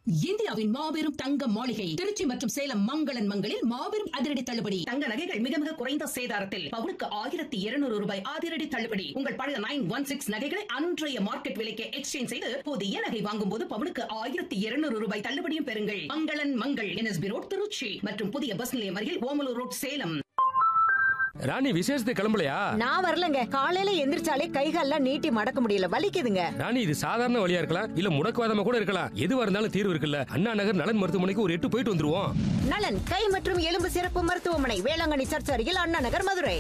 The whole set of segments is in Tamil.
இந்தியாவின் மாபெரும் தங்க மாளிகை திருச்சி மற்றும் சேலம் மங்களன் மங்களில் மாபெரும் அதிரடி தள்ளுபடி தங்க நகைகள் மிக மிக குறைந்த சேதாரத்தில் பவுனுக்கு ஆயிரத்தி இருநூறு ரூபாய் அதிரடி தள்ளுபடி உங்கள் பழைய நைன் ஒன் சிக்ஸ் நகைகளை அன்றைய மார்க்கெட் விலைக்கு எக்ஸ்சேஞ்ச் செய்து புதிய நகை வாங்கும் போது பவுனுக்கு ஆயிரத்தி இருநூறு ரூபாய் தள்ளுபடியும் பெறுங்கள் மங்களன் மங்கள் என்எஸ்பி ரோட் திருச்சி மற்றும் புதிய பஸ் நிலையம் அருகில் ஓமலூர் ரோட் சேலம் ராணி விசேஷத்துக்கு கிளம்பலையா நான் வரலங்க காலையில எந்திரிச்சாலே கைகால்லாம் நீட்டி மடக்க முடியல வலிக்குதுங்க ராணி இது சாதாரண வழியா இருக்கலாம் இல்ல முடக்குவாதமா கூட இருக்கலாம் எதுவா இருந்தாலும் தீர்வு இருக்குல்ல அண்ணா நகர் நலன் மருத்துவமனைக்கு ஒரு எட்டு போயிட்டு வந்துருவோம் நலன் கை மற்றும் எலும்பு சிறப்பு மருத்துவமனை வேளாங்கண்ணி சர்ச் அருகில் அண்ணா நகர் மதுரை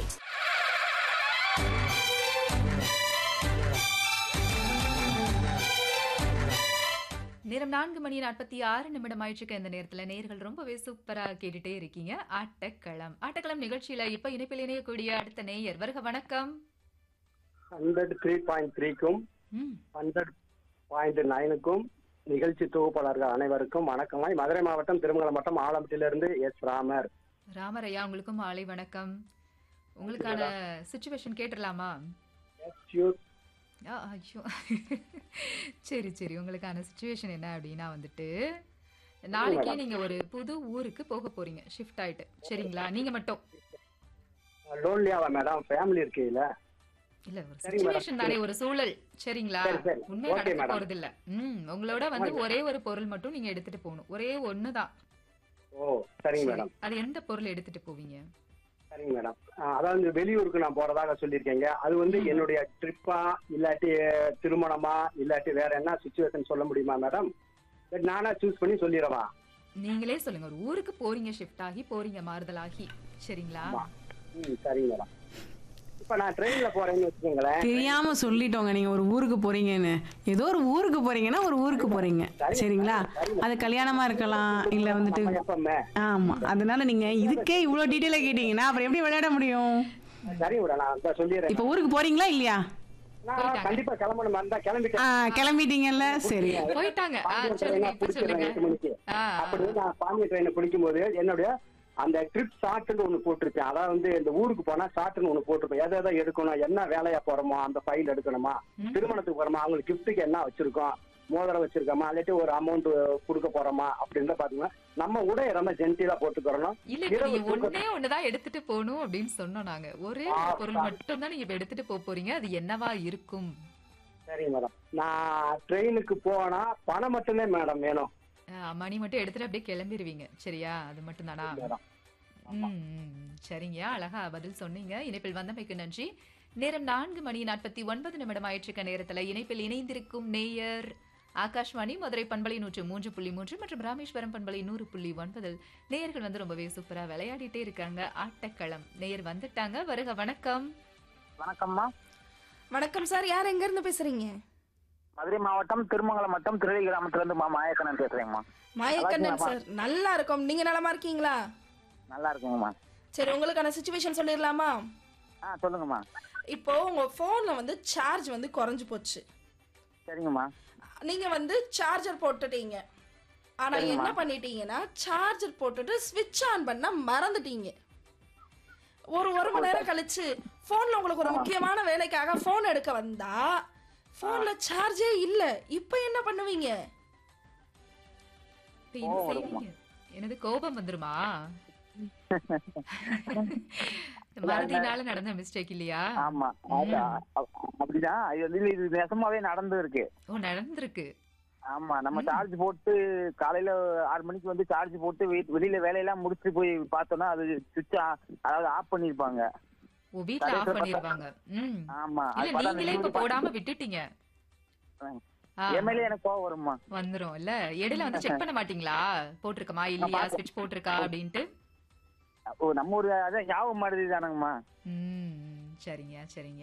நேரம் நான்கு மணி நாற்பத்தி ஆறு நிமிடம் ஆயிடுச்சுக்க இந்த நேரத்துல நேர்கள் ரொம்பவே சூப்பரா கேட்டுட்டே இருக்கீங்க ஆட்டக்களம் ஆட்டக்களம் நிகழ்ச்சியில இப்ப இணைப்பில் இணையக்கூடிய அடுத்த நேயர் வருக வணக்கம் ஹண்ட்ரட் த்ரீ பாயிண்ட் த்ரீக்கும் ம், ஹண்ட்ரட் பாயிண்ட் நைனுக்கும் நிகழ்ச்சி தொகுப்பாளர்கள் அனைவருக்கும் வணக்கமாய் மதுரை மாவட்டம் திருமங்கலம் வட்டம் ஆலம்பட்டிலிருந்து எஸ் ராமர் ராமரையா உங்களுக்கும் மாலை வணக்கம் உங்களுக்கான சுச்சுவேஷன் கேட்டுடலாமா எஸ் யூ ஆ, ஐயோ சரி சரி உங்களுக்கான சுச்சுவேஷன் என்ன அப்படின்னா வந்துட்டு நாளைக்கே நீங்க ஒரு புது ஊருக்கு போக போறீங்க ஷிஃப்ட் ஆயிட்டு சரிங்களா நீங்க மட்டும் லோன்லியாவா மேடம் ஃபேமிலி இருக்கீங்கள இல்ல ஒரு சரிங்க மேடம். சுச்சுவேஷன் தானே ஒரு சூழல் சரிங்களா சரி, சரி. உண்மை ஓகே நடக்க மேடம். போறது இல்ல ம் உங்களோட வந்து ஒரே ஒரு பொருள் மட்டும் நீங்க எடுத்துட்டு போகணும் ஒரே ஒண்ணுதான் ஓ சரிங்க சரி. மேடம் அது எந்த பொருள் எடுத்துட்டு போவீங்க சரிங்க மேடம் ஆ, அதாவது வெளியூருக்கு நான் போறதாக சொல்லியிருக்கீங்க அது வந்து என்னுடைய ட்ரிப்பா இல்லாட்டி திருமணமா இல்லாட்டி வேற என்ன சுச்சுவேஷன் சொல்ல முடியுமா மேடம் பட் நானா சூஸ் பண்ணி சொல்லிடவா நீங்களே சொல்லுங்க ஒரு ஊருக்கு போறீங்க ஷிஃப்ட் ஆகி போறீங்க மாறுதலாகி சரிங்களா ஆமா. ம் சரிங்க மேடம் இப்ப நான் ட்ரெயின்ல போறேன்னு வச்சுக்கோங்களேன் தெரியாம சொல்லிட்டோங்க நீங்க ஒரு ஊருக்கு போறீங்கன்னு ஏதோ ஒரு ஊருக்கு போறீங்கன்னா ஒரு ஊருக்கு போறீங்க சரிங்களா அது கல்யாணமா இருக்கலாம் இல்ல வந்துட்டு நம்ம எப்பவுமே ஆமா அதனால நீங்க இதுக்கே இவ்வளவு டீட்டெயிலா கேட்டீங்கன்னா அப்புறம் எப்படி விளையாட முடியும் சரிங்க மேடம் நான் இதை சொல்லிடுறேன் இப்ப ஊருக்கு போறீங்களா இல்லையா நான் கண்டிப்பா கிளம்பணும் மாதிரி தான் ஆ, கிளம்பிட்டேன் கிளம்பிட்டீங்கல்ல சரி போயிட்டாங்க ஆ, பாண்டிய சொல்லுங்க ட்ரெயினை இப்ப பிடிச்சிடுறேன் சொல்லுங்க எட்டு மணிக்கு ஆ, ஆ. அப்படி நான் பாண்டிய ட்ரெயினை பிடிக்கும் போது என்னுடைய அந்த ட்ரிப் ஷார்ட்னு ஒண்ணு போட்டிருப்பேன் அதாவது வந்து இந்த ஊருக்கு போனா ஷார்ட்னு ஒண்ணு போட்டிருப்பேன் எதை எதை எடுக்கணும் என்ன வேலையா போறோமோ அந்த ஃபைல் எடுக்கணுமா திருமணத்துக்கு போறோமா அவங்களுக்கு கிஃப்ட்டுக்கு என்ன வச்சிருக்கோம் மோதிரம் வச்சிருக்கோமா இல்லாட்டி ஒரு அமௌண்ட் கொடுக்க போறோமா அப்படின்னு பாத்தீங்கன்னா நம்ம உடைய ரொம்ப ஜென்டிலா போட்டுக்கிறோம் இல்ல இப்ப இரவு நீங்க தூக்க- ஒண்ணே ஒண்ணுதான் எடுத்துட்டு போகணும் அப்படின்னு சொன்னோம் நாங்க ஒரே ஒரு ஆ, பொருள் மட்டும் தான் நீங்க இப்ப எடுத்துட்டு போக போறீங்க அது என்னவா இருக்கும் சரிங்க மேடம் நான் ட்ரெயினுக்கு போனா பணம் மட்டுமே மேடம் வேணும் ஆ, மணி மட்டும் எடுத்துட்டு அப்படியே கிளம்பிடுவீங்க சரியா அது மட்டும் தானா மேடம் ம், ம், சரிங்க அழகா பதில் சொன்னீங்க இணைப்பில் வந்தமைக்கு நன்றி நேரம் நான்கு மணி நாற்பத்தி ஒன்பது நிமிடம் ஆயிற்றுக்க நேரத்துல இணைப்பில் இணைந்திருக்கும் நேயர் ஆகாஷ்வாணி மதுரை பண்பலை நூற்று மூன்று புள்ளி மூன்று மற்றும் ராமேஸ்வரம் பண்பலை நூறு புள்ளி ஒன்பதில் நேயர்கள் வந்து ரொம்பவே சூப்பரா விளையாடிட்டே இருக்காங்க ஆட்டக்களம் நேயர் வந்துட்டாங்க வருக வணக்கம் வணக்கம்மா வணக்கம் சார் யார் எங்க இருந்து பேசுறீங்க மதுரை மாவட்டம் திருமங்கலம் வட்டம் திருளி கிராமத்துல இருந்து மா மாயக்கண்ணன் பேசுறேங்கம்மா மாயக்கண்ணன் நல்லா சார் நல்லா இருக்கும் நீங்க நலமா இருக்கீங்களா நல்லா இருக்குங்கம்மா சரி உங்களுக்கான சுச்சுவேஷன் சொல்லிடலாமா ஆ சொல்லுங்கம்மா இப்போ உங்க போன்ல வந்து சார்ஜ் வந்து குறைஞ்சு போச்சு சரிங்கம்மா நீங்க வந்து சார்ஜர் போட்டுட்டீங்க ஆனா சரிம்மா. என்ன பண்ணிட்டீங்கன்னா சார்ஜர் போட்டுட்டு ஸ்விட்ச் ஆன் பண்ண மறந்துட்டீங்க ஒரு ஒரு மணி நேரம் கழிச்சு போன்ல உங்களுக்கு ஒரு முக்கியமான வேலைக்காக போன் எடுக்க வந்தா போன்ல சார்ஜே இல்ல இப்போ என்ன பண்ணுவீங்க இப்ப என்ன செய்வீங்க எனது கோபம் வந்துருமா மறதினால நடந்த மிஸ்டேக் இல்லையா ஆமா அதான். அப்- அப்படிதான் இது வந்து இது நெசமாவே நடந்து இருக்கு ஓ நடந்திருக்கு ஆமா நம்ம சார்ஜ் போட்டு காலையில ஆறு மணிக்கு வந்து சார்ஜ் போட்டு வீ- வெளியில வேலையெல்லாம் முடிச்சுட்டு போய் பார்த்தோம்னா அது சுவிட்ச் அதாவது ஆஃப் பண்ணிருப்பாங்க ஓ வீட்ல ஆஃப் பண்ணிருவாங்க ம் ஆமா அது இல்ல பார்த்தா நீங்களே இப்ப நீங்க போடாம விட்டுட்டீங்க ஆ, என் மேலே எனக்கு கோவம் வருமா வந்துரும் இல்ல இடையில வந்து செக் பண்ண மாட்டீங்களா போட்டிருக்கமா இல்லையா ஸ்விட்ச் போட்டிருக்கா அப்படின்ட்டு ஓ நம்ம ஒரு அதான் ஞாபகம் மாதிரி தானங்கம்மா ம் சரிங்க சரிங்க